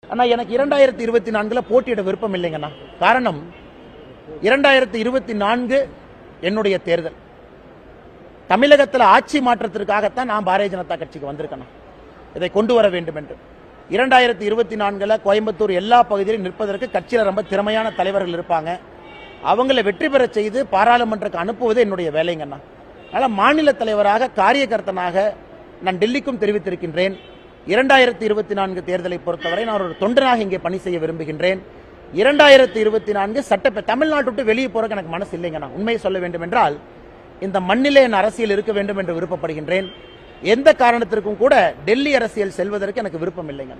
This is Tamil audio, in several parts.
ஆனா எனக்கு இரண்டாயிரத்தி இருபத்தி நான்குல போட்டியிட விருப்பம் இல்லைங்கண்ணா காரணம் இரண்டாயிரத்தி இருபத்தி நான்கு என்னுடைய தேர்தல் தமிழகத்தில் ஆட்சி மாற்றத்திற்காகத்தான் நான் பாரதிய ஜனதா கட்சிக்கு வந்திருக்கேன் இதை கொண்டு வர வேண்டும் என்று இரண்டாயிரத்தி இருபத்தி நான்குல கோயம்புத்தூர் எல்லா பகுதியிலும் நிற்பதற்கு கட்சியில் ரொம்ப திறமையான தலைவர்கள் இருப்பாங்க அவங்கள வெற்றி பெற செய்து பாராளுமன்றத்துக்கு அனுப்புவது என்னுடைய வேலைங்கண்ணா அதனால் மாநில தலைவராக காரியகர்த்தனாக நான் டெல்லிக்கும் தெரிவித்திருக்கின்றேன் இரண்டாயிரத்தி இருபத்தி நான்கு தேர்தலை பொறுத்தவரை நான் ஒரு தொண்டனாக இங்கே பணி செய்ய விரும்புகின்றேன் இரண்டாயிரத்தி இருபத்தி நான்கு சட்ட தமிழ்நாட்டு விட்டு வெளியே போறதுக்கு எனக்கு மனசு இல்லைங்கண்ணா உண்மையை சொல்ல வேண்டும் என்றால் இந்த மண்ணிலே என் அரசியல் இருக்க வேண்டும் என்று விருப்பப்படுகின்றேன் எந்த காரணத்திற்கும் கூட டெல்லி அரசியல் செல்வதற்கு எனக்கு விருப்பம் இல்லைங்கண்ணா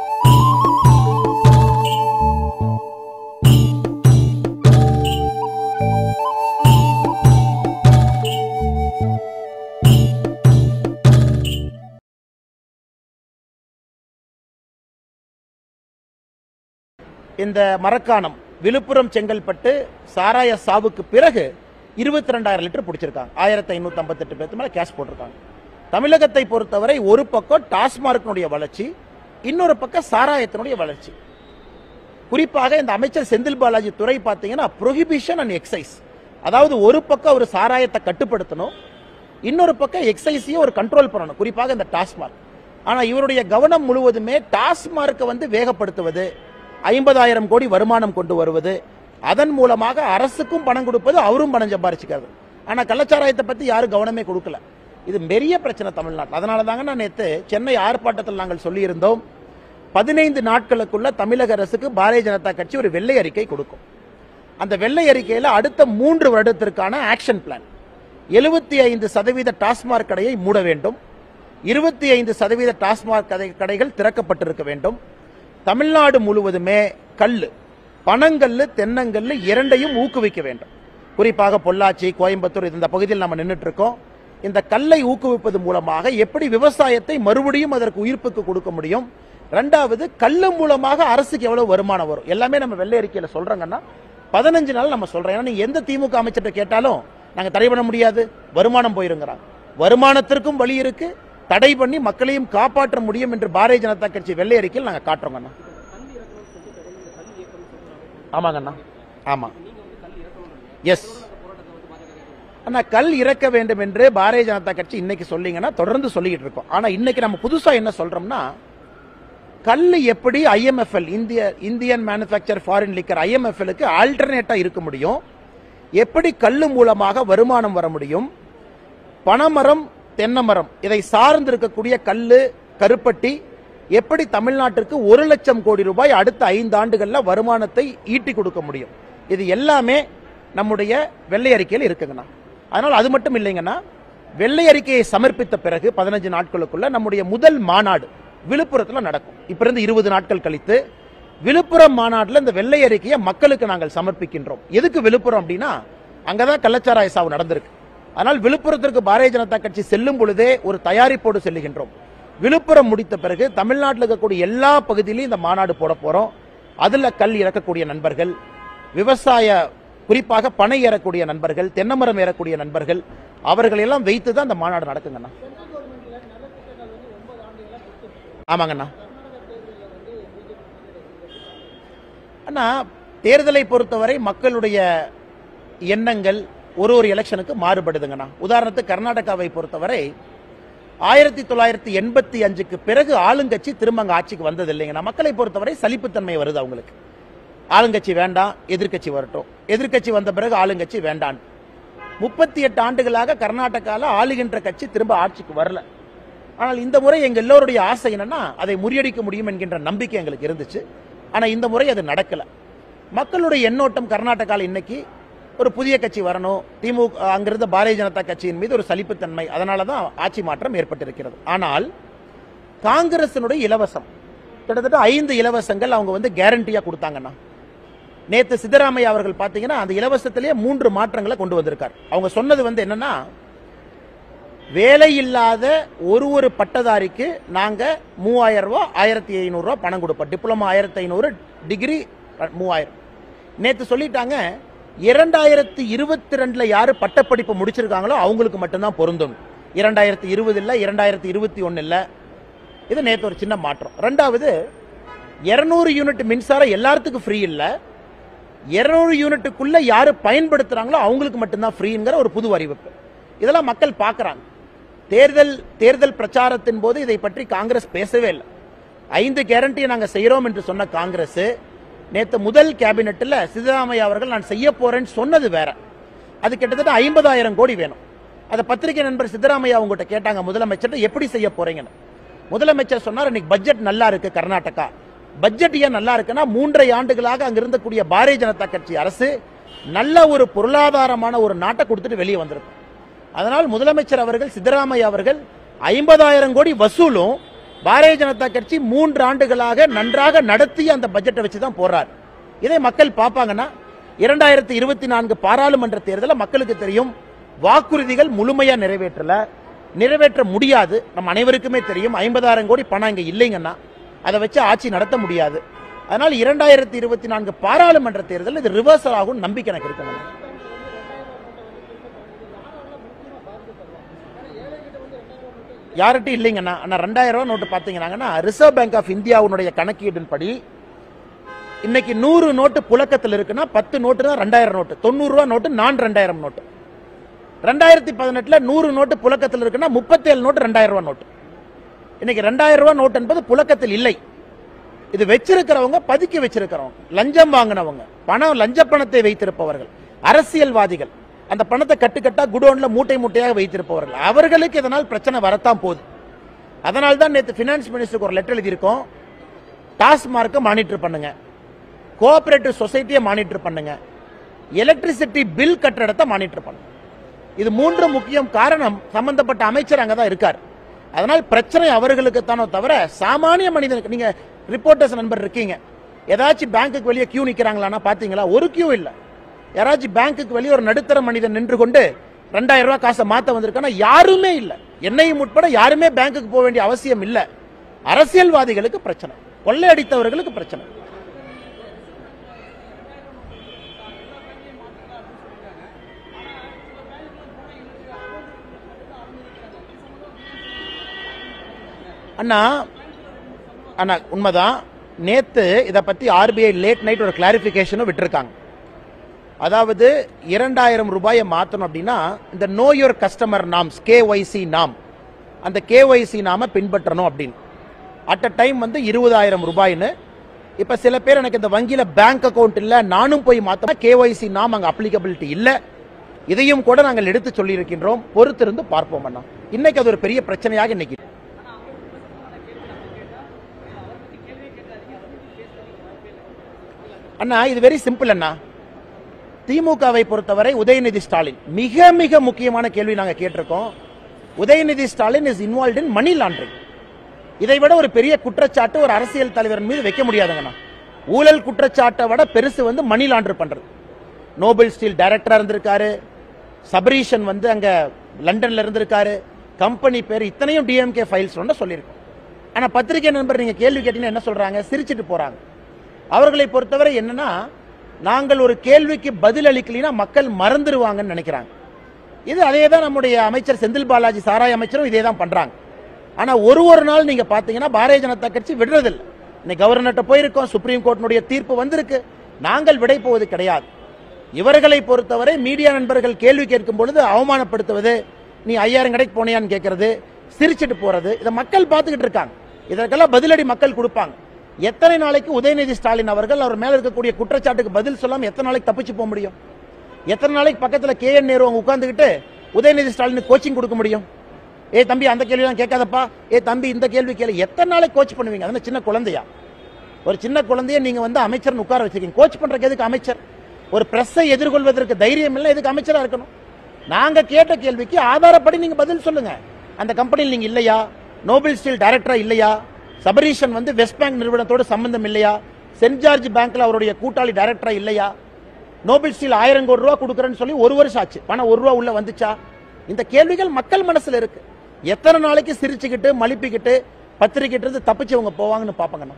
இந்த மரக்காணம் விழுப்புரம் செங்கல்பட்டு சாராய சாவுக்கு பிறகு இருபத்தி ரெண்டாயிரம் லிட்டர் பிடிச்சிருக்காங்க ஆயிரத்தி ஐநூத்தி ஐம்பத்தெட்டு பேர்த்து மேல கேஷ் போட்டிருக்காங்க தமிழகத்தை பொறுத்தவரை ஒரு பக்கம் டாஸ்மார்க்கினுடைய வளர்ச்சி இன்னொரு பக்கம் சாராயத்தினுடைய வளர்ச்சி குறிப்பாக இந்த அமைச்சர் செந்தில் பாலாஜி துறை பார்த்தீங்கன்னா ப்ரொஹிபிஷன் அண்ட் எக்ஸைஸ் அதாவது ஒரு பக்கம் ஒரு சாராயத்தை கட்டுப்படுத்தணும் இன்னொரு பக்கம் எக்ஸைஸையும் ஒரு கண்ட்ரோல் பண்ணணும் குறிப்பாக இந்த டாஸ்மார்க் ஆனா இவருடைய கவனம் முழுவதுமே டாஸ்மார்க்கை வந்து வேகப்படுத்துவது ஐம்பதாயிரம் கோடி வருமானம் கொண்டு வருவது அதன் மூலமாக அரசுக்கும் பணம் கொடுப்பது அவரும் பணம் சம்பாரிச்சுக்கிறது ஆனா கள்ளச்சாராயத்தை பத்தி யாரும் கவனமே கொடுக்கல இது பெரிய பிரச்சனை தமிழ்நாட்டில் அதனால தாங்க நான் நேற்று சென்னை ஆர்ப்பாட்டத்தில் நாங்கள் சொல்லியிருந்தோம் பதினைந்து நாட்களுக்குள்ள தமிழக அரசுக்கு பாரதிய ஜனதா கட்சி ஒரு வெள்ளை அறிக்கை கொடுக்கும் அந்த வெள்ளை அறிக்கையில் அடுத்த மூன்று வருடத்திற்கான ஆக்ஷன் பிளான் எழுபத்தி ஐந்து சதவீத டாஸ்மாக் கடையை மூட வேண்டும் இருபத்தி ஐந்து சதவீத டாஸ்மாக் கடை- கடைகள் திறக்கப்பட்டிருக்க வேண்டும் தமிழ்நாடு முழுவதுமே கல்லு பனங்கல்லு தென்னங்கல்லு இரண்டையும் ஊக்குவிக்க வேண்டும் குறிப்பாக பொள்ளாச்சி கோயம்புத்தூர் இந்த பகுதியில் நம்ம நின்றுட்டு இருக்கோம் இந்த கல்லை ஊக்குவிப்பது மூலமாக எப்படி விவசாயத்தை மறுபடியும் அதற்கு உயிர்ப்புக்கு கொடுக்க முடியும் ரெண்டாவது கல்லு மூலமாக அரசுக்கு எவ்வளவு வருமானம் வரும் எல்லாமே நம்ம வெள்ளை அறிக்கையில சொல்றோங்கன்னா பதினஞ்சு நாள் நம்ம சொல்றோம் ஏன்னா நீங்க எந்த திமுக அமைச்சர்கிட்ட கேட்டாலும் நாங்க தடை பண்ண முடியாது வருமானம் போயிருங்கிறாங்க வருமானத்திற்கும் வழி இருக்கு தடை பண்ணி மக்களையும் காப்பாற்ற முடியும் என்று பாரதிய ஜனதா கட்சி வெள்ளை அறிக்கையில் நாங்க காட்டுறோங்கண்ணா ஆமாங்கண்ணா ஆமா எஸ் ஆனா கல் இறக்க வேண்டும் என்று பாரதிய ஜனதா கட்சி இன்னைக்கு சொல்லீங்கன்னா தொடர்ந்து சொல்லிக்கிட்டு இருக்கோம் ஆனா இன்னைக்கு நம்ம புதுசா என்ன சொல்றோம்னா கல் எப்படி ஐஎம்எஃப்எல் இந்திய இந்தியன் மேனுஃபேக்சர் ஃபாரின் லிக்கர் ஐஎம்எஃப்எலுக்கு ஆல்டர்னேட்டா இருக்க முடியும் எப்படி கல்லு மூலமாக வருமானம் வர முடியும் பனைமரம் தென்னமரம் இதை சார்ந்து இருக்கக்கூடிய கல்லு கருப்பட்டி எப்படி தமிழ்நாட்டிற்கு ஒரு லட்சம் கோடி ரூபாய் அடுத்த ஐந்து ஆண்டுகள்ல வருமானத்தை ஈட்டி கொடுக்க முடியும் இது எல்லாமே நம்முடைய வெள்ளை அறிக்கையில் இருக்குங்கண்ணா அதனால் அது மட்டும் இல்லைங்கண்ணா வெள்ளை அறிக்கையை சமர்ப்பித்த பிறகு பதினஞ்சு நாட்களுக்குள்ள நம்முடைய முதல் மாநாடு விழுப்புரத்தில் நடக்கும் இப்ப இருந்து இருபது நாட்கள் கழித்து விழுப்புரம் மாநாட்டில் இந்த வெள்ளை அறிக்கையை மக்களுக்கு நாங்கள் சமர்ப்பிக்கின்றோம் எதுக்கு விழுப்புரம் அப்படின்னா அங்கதான் கள்ளச்சாராய சாவு நடந்திருக்கு ஆனால் விழுப்புரத்திற்கு பாரதிய ஜனதா கட்சி செல்லும் பொழுதே ஒரு தயாரிப்போடு செல்லுகின்றோம் விழுப்புரம் முடித்த பிறகு தமிழ்நாட்டில் இருக்கக்கூடிய எல்லா பகுதியிலும் இந்த மாநாடு போட போறோம் அதுல கல் இறக்கக்கூடிய நண்பர்கள் விவசாய குறிப்பாக பனை ஏறக்கூடிய நண்பர்கள் தென்னமரம் ஏறக்கூடிய நண்பர்கள் அவர்கள் எல்லாம் வைத்து தான் இந்த மாநாடு நடக்குங்கண்ணா ஆமாங்கண்ணா அண்ணா தேர்தலை பொறுத்தவரை மக்களுடைய எண்ணங்கள் ஒரு ஒரு எலெக்ஷனுக்கு மாறுபடுதுங்கண்ணா உதாரணத்துக்கு கர்நாடகாவை பொறுத்தவரை ஆயிரத்தி தொள்ளாயிரத்தி எண்பத்தி அஞ்சுக்கு பிறகு ஆளுங்கட்சி திரும்ப அங்க ஆட்சிக்கு வந்தது இல்லைங்கண்ணா மக்களை பொறுத்தவரை சலிப்புத்தன்மை வருது அவங்களுக்கு ஆளுங்கட்சி வேண்டாம் எதிர்க்கட்சி வரட்டும் எதிர்க்கட்சி வந்த பிறகு ஆளுங்கட்சி வேண்டாம் முப்பத்தி எட்டு ஆண்டுகளாக கர்நாடகால ஆளுகின்ற கட்சி திரும்ப ஆட்சிக்கு வரல ஆனால் இந்த முறை எங்க எல்லோருடைய ஆசை என்னன்னா அதை முறியடிக்க முடியும் என்கின்ற நம்பிக்கை எங்களுக்கு இருந்துச்சு ஆனா இந்த முறை அது நடக்கல மக்களுடைய எண்ணோட்டம் கர்நாடகாவில் இன்னைக்கு ஒரு புதிய கட்சி வரணும் திமுக அங்கிருந்த பாரதிய ஜனதா கட்சியின் மீது ஒரு சலிப்புத்தன்மை அதனால தான் ஆட்சி மாற்றம் ஏற்பட்டிருக்கிறது ஆனால் காங்கிரசினுடைய இலவசம் கிட்டத்தட்ட ஐந்து இலவசங்கள் அவங்க வந்து கேரண்டியா கொடுத்தாங்கண்ணா நேத்து சித்தராமையா அவர்கள் பாத்தீங்கன்னா அந்த இலவசத்திலேயே மூன்று மாற்றங்களை கொண்டு வந்திருக்கார் அவங்க சொன்னது வந்து என்னன்னா வேலை இல்லாத ஒரு ஒரு பட்டதாரிக்கு நாங்க மூவாயிரம் ரூபாய் ஆயிரத்தி ஐநூறு ரூபாய் பணம் கொடுப்போம் டிப்ளமா ஆயிரத்தி ஐநூறு டிகிரி மூவாயிரம் நேத்து சொல்லிட்டாங்க இரண்டாயிரத்தி இருபத்தி ரெண்டுல யாரு பட்டப்படிப்பு முடிச்சிருக்காங்களோ அவங்களுக்கு மட்டும்தான் பொருந்தும் இரண்டாயிரத்தி இருபது இல்ல இரண்டாயிரத்தி இருபத்தி ஒன்னு இல்ல இது நேத்து ஒரு சின்ன மாற்றம் ரெண்டாவது இருநூறு யூனிட் மின்சாரம் எல்லாத்துக்கும் ஃப்ரீ இல்ல இருநூறு யூனிட்டுக்குள்ள யாரு பயன்படுத்துறாங்களோ அவங்களுக்கு மட்டும்தான் ஃப்ரீங்கிற ஒரு புது அறிவிப்பு இதெல்லாம் மக்கள் பார்க்கறாங்க தேர்தல் தேர்தல் பிரச்சாரத்தின் போது இதை பற்றி காங்கிரஸ் பேசவே இல்லை ஐந்து கேரண்டியை நாங்க செய்யறோம் என்று சொன்ன காங்கிரஸ் நேத்து முதல் கேபினெட்ல சித்தராமையா அவர்கள் நான் செய்ய போறேன்னு சொன்னது வேற அது கிட்டத்தட்ட ஐம்பதாயிரம் கோடி வேணும் அதை பத்திரிகை நண்பர் சித்தராமையா அவங்ககிட்ட கேட்டாங்க முதலமைச்சர் எப்படி செய்ய போறீங்கன்னு முதலமைச்சர் சொன்னார் இன்னைக்கு பட்ஜெட் நல்லா இருக்கு கர்நாடகா பட்ஜெட் ஏன் நல்லா இருக்குன்னா மூன்றரை ஆண்டுகளாக அங்க இருந்தக்கூடிய பாரதிய ஜனதா கட்சி அரசு நல்ல ஒரு பொருளாதாரமான ஒரு நாட்டை கொடுத்துட்டு வெளியே வந்திருக்கும் அதனால் முதலமைச்சர் அவர்கள் சித்தராமையா அவர்கள் ஐம்பதாயிரம் கோடி வசூலும் பாரதிய ஜனதா கட்சி மூன்று ஆண்டுகளாக நன்றாக நடத்தி அந்த பட்ஜெட்டை வச்சு தான் போறார் இதை மக்கள் பார்ப்பாங்கன்னா இரண்டாயிரத்தி இருபத்தி நான்கு பாராளுமன்ற தேர்தலில் மக்களுக்கு தெரியும் வாக்குறுதிகள் முழுமையா நிறைவேற்றல நிறைவேற்ற முடியாது நம்ம அனைவருக்குமே தெரியும் ஐம்பதாயிரம் கோடி பணம் இங்க இல்லைங்கன்னா அதை வச்சு ஆட்சி நடத்த முடியாது அதனால் இரண்டாயிரத்தி இருபத்தி நான்கு பாராளுமன்ற தேர்தல் இது ரிவர்சல் ஆகும் நம்பிக்கை எனக்கு இருக்குங்க யார்கிட்ட இல்லைங்கண்ணா அண்ணா ரெண்டாயிரம் ரூபாய் நோட்டு பார்த்தீங்கன்னாங்கன்னா ரிசர்வ் பேங்க் ஆஃப் இந்தியாவுடைய கணக்கீடின்படி இன்னைக்கு நூறு நோட்டு புழக்கத்தில் இருக்குன்னா பத்து நோட்டு தான் ரெண்டாயிரம் நோட்டு தொண்ணூறு ரூபா நோட்டு நான் ரெண்டாயிரம் நோட்டு ரெண்டாயிரத்தி பதினெட்டுல நூறு நோட்டு புழக்கத்தில் இருக்குன்னா முப்பத்தேழு நோட்டு ரெண்டாயிரம் ரூபாய் நோட்டு இன்னைக்கு ரெண்டாயிரம் ரூபாய் நோட்டு என்பது புழக்கத்தில் இல்லை இது வச்சிருக்கிறவங்க பதுக்கி வச்சிருக்கிறவங்க லஞ்சம் வாங்கினவங்க பணம் லஞ்ச பணத்தை வைத்திருப்பவர்கள் அரசியல்வாதிகள் அந்த பணத்தை கட்டுக்கட்டா குடோன்ல மூட்டை மூட்டையாக வைத்திருப்பவர்கள் அவர்களுக்கு இதனால் பிரச்சனை வரத்தான் போகுது அதனால தான் நேற்று பினான்ஸ் மினிஸ்டருக்கு ஒரு லெட்டர் எழுதியிருக்கோம் டாஸ்மார்க்கை மானிட்டர் பண்ணுங்க கோஆபரேட்டிவ் சொசைட்டியை மானிட்டர் பண்ணுங்க எலக்ட்ரிசிட்டி பில் கட்டடத்தை மானிட்டர் பண்ணுங்க இது மூன்று முக்கியம் காரணம் சம்பந்தப்பட்ட அமைச்சர் அங்கதான் இருக்கார் அதனால் பிரச்சனை அவர்களுக்கு தானோ தவிர சாமானிய மனிதனுக்கு நீங்க ரிப்போர்ட்டர்ஸ் நண்பர் இருக்கீங்க ஏதாச்சும் பேங்க்குக்கு வெளியே கியூ நிக்கிறாங்களான்னா பாத்தீங்களா ஒரு கியூ இல்ல யாராச்சும் பேங்க்குக்கு வெளியே ஒரு நடுத்தர மனிதன் நின்று கொண்டு ரெண்டாயிரம் ரூபாய் காசை மாத்த வந்திருக்கானா யாருமே இல்ல என்னையும் உட்பட யாருமே பேங்க்குக்கு போக வேண்டிய அவசியம் இல்ல அரசியல்வாதிகளுக்கு பிரச்சனை கொள்ளையடித்தவர்களுக்கு பிரச்சனை அண்ணா அண்ணா உண்மைதான் நேத்து இத பத்தி ஆர்பிஐ லேட் நைட் ஒரு கிளாரிபிகேஷனும் விட்டிருக்காங்க அதாவது இரண்டாயிரம் ரூபாயை மாத்தணும் அப்படின்னா இந்த know your customer norms KYC நாம் அந்த கேஒய்சி நாம பின்பற்றணும் அப்படின்னு அட் அ டைம் வந்து இருபதாயிரம் ரூபாய்னு இப்ப சில பேர் எனக்கு இந்த வங்கியில பேங்க் அக்கவுண்ட் இல்ல நானும் போய் மாத்த கேஒய்சி நாம் அங்க அப்ளிகபிலிட்டி இல்ல இதையும் கூட நாங்கள் எடுத்து சொல்லியிருக்கின்றோம் பொறுத்திருந்து பார்ப்போம் அண்ணா இன்னைக்கு அது ஒரு பெரிய பிரச்சனையாக இன்னைக்கு அண்ணா இது வெரி சிம்பிள் அண்ணா திமுகவை பொறுத்தவரை உதயநிதி ஸ்டாலின் மிக மிக முக்கியமான கேள்வி நாங்க கேட்டிருக்கோம் Udhayanidhi Stalin is involve in money laundering இதை விட ஒரு பெரிய குற்றச்சாட்டு ஒரு அரசியல் தலைவர் மீது வைக்க முடியாதுங்கண்ணா ஊழல் குற்றச்சாட்டை விட பெருசு வந்து மணி லாண்டர் பண்றது நோபல் ஸ்டீல் டைரக்டரா இருந்திருக்காரு சபரீஷன் வந்து அங்க லண்டன்ல இருந்திருக்காரு கம்பெனி பேர் இத்தனையும் டிஎம்கே ஃபைல்ஸ் சொல்லியிருக்கோம் ஆனா பத்திரிகை நண்பர் நீங்க கேள்வி கேட்டீங்கன்னா என்ன சொல்றாங்க சிரிச்சிட்டு போறாங்க அவர்களை பொறுத்தவரை என்னன்னா நாங்கள் ஒரு கேள்விக்கு பதில் அளிக்கலைன்னா மக்கள் மறந்துடுவாங்கன்னு நினைக்கிறாங்க இது அதே தான் நம்முடைய அமைச்சர் செந்தில் பாலாஜி சாராய் அமைச்சரும் இதே தான் பண்றாங்க ஆனா ஒரு ஒரு நாள் நீங்க பாத்தீங்கன்னா பாரதிய ஜனதா கட்சி விடுறதில்லை இன்னைக்கு கவர்னர்கிட்ட போயிருக்கோம் சுப்ரீம் கோர்ட்டினுடைய தீர்ப்பு வந்திருக்கு நாங்கள் விடை போவது கிடையாது இவர்களை பொறுத்தவரை மீடியா நண்பர்கள் கேள்வி கேட்கும் பொழுது அவமானப்படுத்துவது நீ ஐயாயிரம் கடைக்கு போனியான்னு கேட்கறது சிரிச்சிட்டு போறது இதை மக்கள் பார்த்துக்கிட்டு இருக்காங்க இதற்கெல்லாம் பதிலடி மக்கள் கொடுப்பாங்க எத்தனை நாளைக்கு உதயநிதி ஸ்டாலின் அவர்கள் அவர் மேல இருக்கக்கூடிய குற்றச்சாட்டுக்கு பதில் சொல்லாம எத்தனை நாளைக்கு தப்பிச்சு போக முடியும் எத்தனை நாளைக்கு பக்கத்துல கே என் நேரு அவங்க உட்கார்ந்துகிட்டு உதயநிதி ஸ்டாலினுக்கு கோச்சிங் கொடுக்க முடியும் ஏ தம்பி அந்த கேள்விலாம் கேட்காதப்பா ஏ தம்பி இந்த கேள்வி கேளு எத்தனை நாளைக்கு கோச் பண்ணுவீங்க அது என்ன சின்ன குழந்தையா ஒரு சின்ன குழந்தைய நீங்க வந்து அமைச்சர்னு உட்கார வச்சிருக்கீங்க கோச் பண்றதுக்கு எதுக்கு அமைச்சர் ஒரு பிரஸ்ஸை எதிர்கொள்வதற்கு தைரியம் இல்லை எதுக்கு அமைச்சரா இருக்கணும் நாங்க கேட்ட கேள்விக்கு ஆதாரப்படி நீங்க பதில் சொல்லுங்க அந்த கம்பெனியில் நீங்க இல்லையா நோபல் ஸ்டீல் டைரக்டரா இல்லையா சபரீஷன் வந்து வெஸ்ட் பேங்க் நிறுவனத்தோட சம்பந்தம் இல்லையா சென்ட் ஜார்ஜ் பேங்க்ல அவருடைய கூட்டாளி டைரக்டரா இல்லையா நோபல் ஸ்டீல் ஆயிரம் கோடி ரூபா கொடுக்குறேன்னு சொல்லி ஒரு வருஷம் ஆச்சு பணம் ஒரு ரூபா உள்ள வந்துச்சா இந்த கேள்விகள் மக்கள் மனசுல இருக்கு எத்தனை நாளைக்கு சிரிச்சுக்கிட்டு மலிப்பிக்கிட்டு பத்திரிக்கிட்டு இருந்து தப்பிச்சவங்க போவாங்கன்னு பாப்பாங்கண்ணா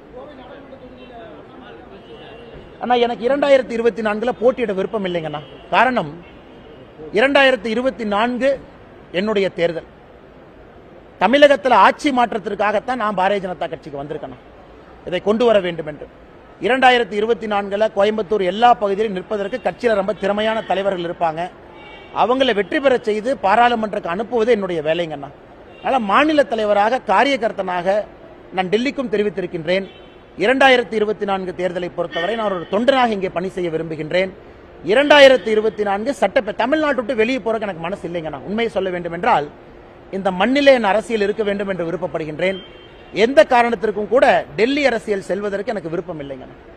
அண்ணா எனக்கு இரண்டாயிரத்தி இருபத்தி நான்குல போட்டியிட விருப்பம் இல்லைங்கண்ணா காரணம் இரண்டாயிரத்தி இருபத்தி நான்கு என்னுடைய தேர்தல் தமிழகத்தில் ஆட்சி மாற்றத்திற்காகத்தான் நான் பாரதிய ஜனதா கட்சிக்கு வந்திருக்கேன் இதை கொண்டு வர வேண்டும் என்று இரண்டாயிரத்தி இருபத்தி நான்குல கோயம்புத்தூர் எல்லா பகுதியிலும் நிற்பதற்கு கட்சியில் ரொம்ப திறமையான தலைவர்கள் இருப்பாங்க அவங்கள வெற்றி பெறச் செய்து பாராளுமன்றத்துக்கு அனுப்புவது என்னுடைய வேலைங்கண்ணா அதனால மாநில தலைவராக காரியகர்த்தனாக நான் டெல்லிக்கும் தெரிவித்திருக்கின்றேன் இரண்டாயிரத்தி இருபத்தி நான்கு தேர்தலை பொறுத்தவரை நான் ஒரு தொண்டனாக இங்கே பணி செய்ய விரும்புகின்றேன் இரண்டாயிரத்தி இருபத்தி நான்கு சட்டப்பே தமிழ்நாட்டு விட்டு வெளியே போறதுக்கு எனக்கு மனசு இல்லைங்கண்ணா உண்மையை சொல்ல வேண்டும் என்றால் இந்த மண்ணிலே என் அரசியல் இருக்க வேண்டும் என்று விருப்பப்படுகின்றேன் எந்த காரணத்திற்கும் கூட டெல்லி அரசியல் செல்வதற்கு எனக்கு விருப்பம் இல்லைங்கண்ணா